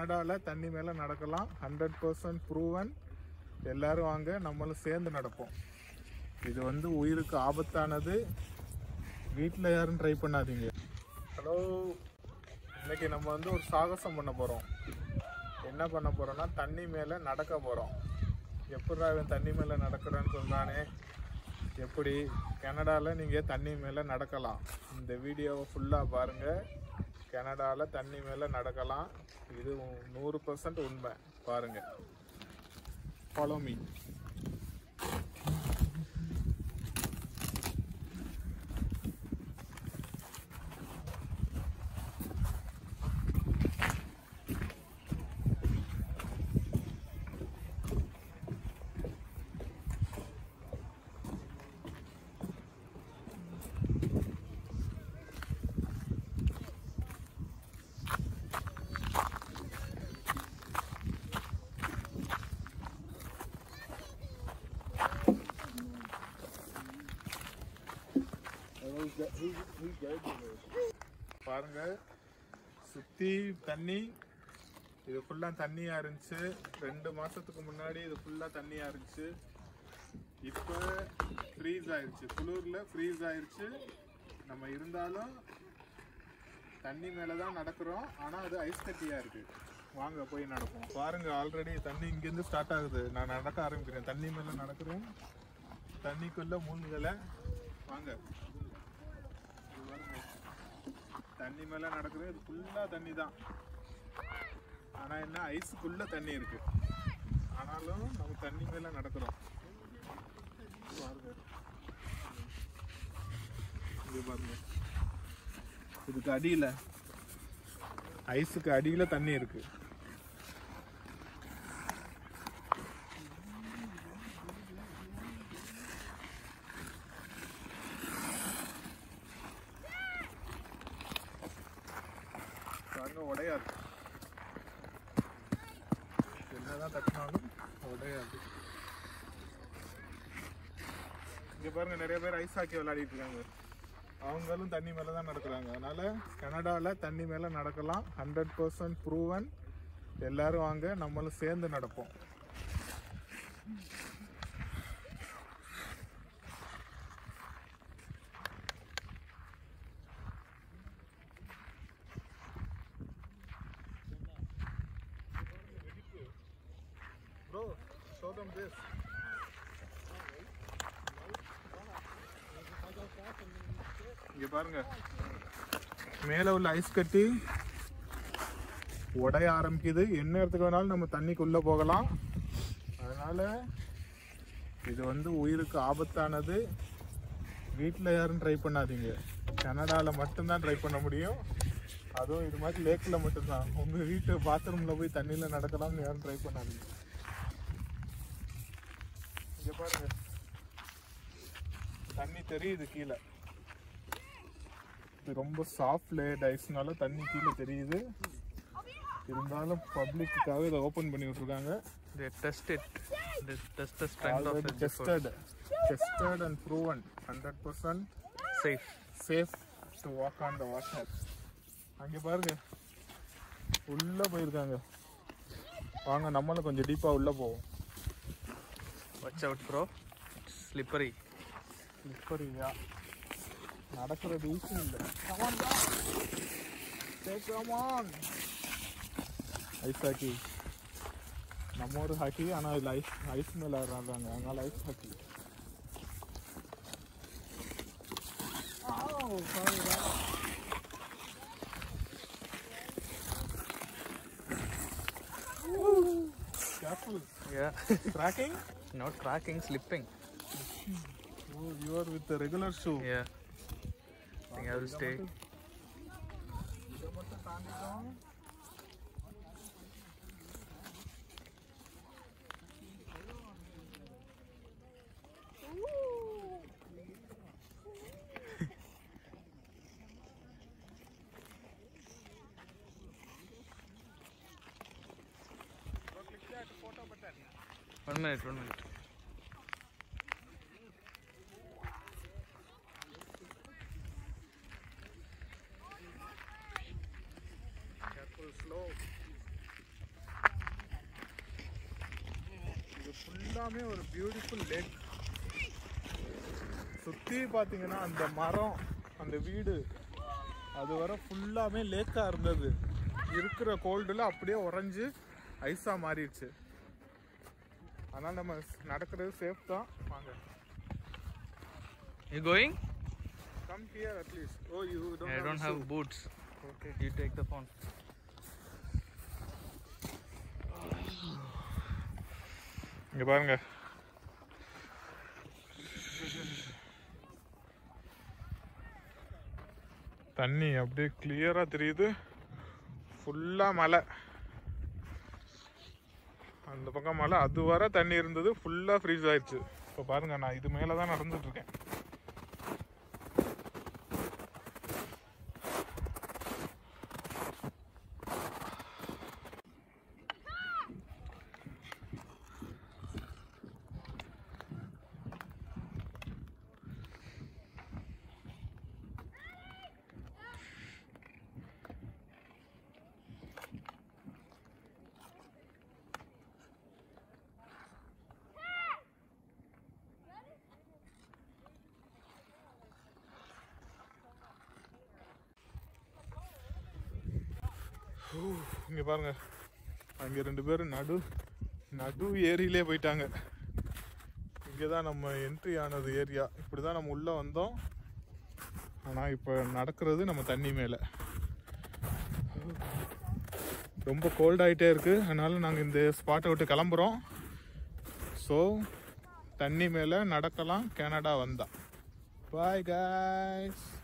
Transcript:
கனடாவில் தண்ணி மேலே நடக்கலாம் ஹண்ட்ரட் பர்சன்ட் ப்ரூவன் எல்லாரும் வாங்க நம்மளும் சேர்ந்து நடப்போம் இது வந்து உயிருக்கு ஆபத்தானது வீட்டில் யாரும் ட்ரை பண்ணாதீங்க ஹலோ இன்னைக்கு நம்ம வந்து ஒரு சாகசம் பண்ண போகிறோம் என்ன பண்ண போகிறோம்னா தண்ணி மேலே நடக்க போகிறோம் எப்படிடா இவன் தண்ணி மேலே நடக்கிறான்னு சொல்கிறானே எப்படி கனடாவில் நீங்கள் தண்ணி மேலே நடக்கலாம் இந்த வீடியோவை ஃபுல்லாக பாருங்கள் கனடாவில் தண்ணி மேலே நடக்கலாம் இது உ- நூறு பர்சன்ட் உண்மை பாருங்கள் ஃபாலோ மீ பாருங்க சுத்தி தண்ணி இது ஃபுல்லா தண்ணியா இருந்துச்சு ரெண்டு மாசத்துக்கு முன்னாடி இது ஃபுல்லா தண்ணியா இருந்துச்சு இப்போ ஃப்ரீஸ் ஆயிருச்சு குளிர்ல ஃப்ரீஸ் ஆயிருச்சு நம்ம இருந்தாலும் தண்ணி மேல தான் நடக்கிறோம் ஆனா அது ஐஸ் கட்டியா இருக்கு வாங்க போய் நடப்போம் பாருங்க ஆல்ரெடி தண்ணி இங்கேருந்து ஸ்டார்ட் ஆகுது நான் நடக்க ஆரம்பிக்கிறேன் தண்ணி மேல நடக்கிறேன் தண்ணிக்குள்ள மூழ்கலை வாங்க இது பாருங்க. தண்ணி மேல நடக்குது இது ஃபுல்லா தண்ணி தான் ஆனா என்ன ஐஸுக்குள்ள தண்ணி இருக்கு ஆனாலும் நம்ம தண்ணி மேல நடக்கிறோம் பாருங்க இது பாருங்க இதுக்கு அடியில ஐஸுக்கு அடியில தண்ணி இருக்கு பாருங்க உடையாது என்னதான் தட்டினாலும் உடையாது இங்க பாருங்க நிறைய பேர் ஐஸ் ஹாக்கி விளையாடிட்டு இருக்காங்க அவங்களும் தண்ணி மேல தான் நடக்கிறாங்க அதனால கனடால தண்ணி மேல நடக்கலாம் ஹண்ட்ரட் பர்சன்ட் ப்ரூவன் எல்லாரும் வாங்க நம்மளும் சேர்ந்து நடப்போம் ப்ரோ show them this இங்க பாருங்க மேல உள்ள ஐஸ் கட்டி உடைய ஆரம்பிக்குது என்ன இடத்துக்கு வேணாலும் நம்ம தண்ணிக்குள்ள போகலாம் அதனால இது வந்து உயிருக்கு ஆபத்தானது வீட்டில் யாரும் ட்ரை பண்ணாதீங்க கனடாவில் மட்டும்தான் ட்ரை பண்ண முடியும் அதுவும் இது மாதிரி லேக்கில் மட்டும்தான் உங்கள் வீட்டு பாத்ரூமில் போய் தண்ணியில் நடக்கலாம்னு யாரும் ட்ரை பண்ணாதீங்க இங்க பாருங்க தண்ணி தெரியுது கீழே இது ரொம்ப சாஃப்ட் லேயர்ட் ஐஸ்னால தண்ணி கீழே தெரியுது இருந்தாலும் பப்ளிக்குக்காக இதை ஓப்பன் பண்ணி விட்டுருக்காங்க They test it. They test the strength of already it before. Tested tested and proven hundred percent Safe. Safe to walk on the water அங்கே பாருங்க உள்ள போயிருக்காங்க வாங்க நம்மளும் கொஞ்சம் டீப்பா உள்ள போவோம் Watch out, bro. It's slippery. இப்படியா நடக்கிறது ஈஸி இல்லை ஐஸ் ஹாக்கி நம்ம ஒரு ஹாக்கி ஆனா இதுல ஐஸ் ஐஸ் மேல ஆடுறாங்க அதனால ice hockey Careful. Yeah. Cracking? Not cracking, slipping. Oh, you are with the regular shoe. Yeah. I think I will stay. இதை மட்டும் தாண்டிட்டோம். One minute, one minute. Careful, slow. ஃபுல்லாமே ஒரு பியூட்டிஃபுல் லேக் சுற்றி பார்த்தீங்கன்னா அந்த மரம் அந்த வீடு அது வர ஃபுல்லாமே லேக்காக இருந்தது இருக்கிற கோல்டில் அப்படியே உறைஞ்சு ஐஸாக மாறிடுச்சு அதனால் நம்ம நடக்கிறது சேஃப் தான் வாங்க You going? Come here at least oh you I don't have boots. Okay You take the phone. இங்க பாருங்க தண்ணி அப்படியே கிளியரா தெரியுது ஃபுல்லா மலை அந்த பக்கம் மலை அது வர தண்ணி இருந்தது ஃபுல்லா ஃப்ரீஸ் ஆயிடுச்சு இப்போ பாருங்க நான் இது மேல தான் நடந்துட்டு இருக்கேன் இங்க பாருங்க அங்க ரெண்டு பேரும் நடு நடு ஏரியிலே போயிட்டாங்க இங்கே தான் நம்ம என்ட்ரி ஆனது ஏரியா இப்படி தான் நம்ம உள்ளே வந்தோம் ஆனால் இப்போ நடக்கிறது நம்ம தண்ணி மேலே ரொம்ப கோல்ட் ஆகிட்டே இருக்குது அதனால நாங்கள் இந்த ஸ்பாட்டை விட்டு கிளம்புறோம் ஸோ தண்ணி மேலே நடக்கலாம் கனடா வந்தா பாய் guys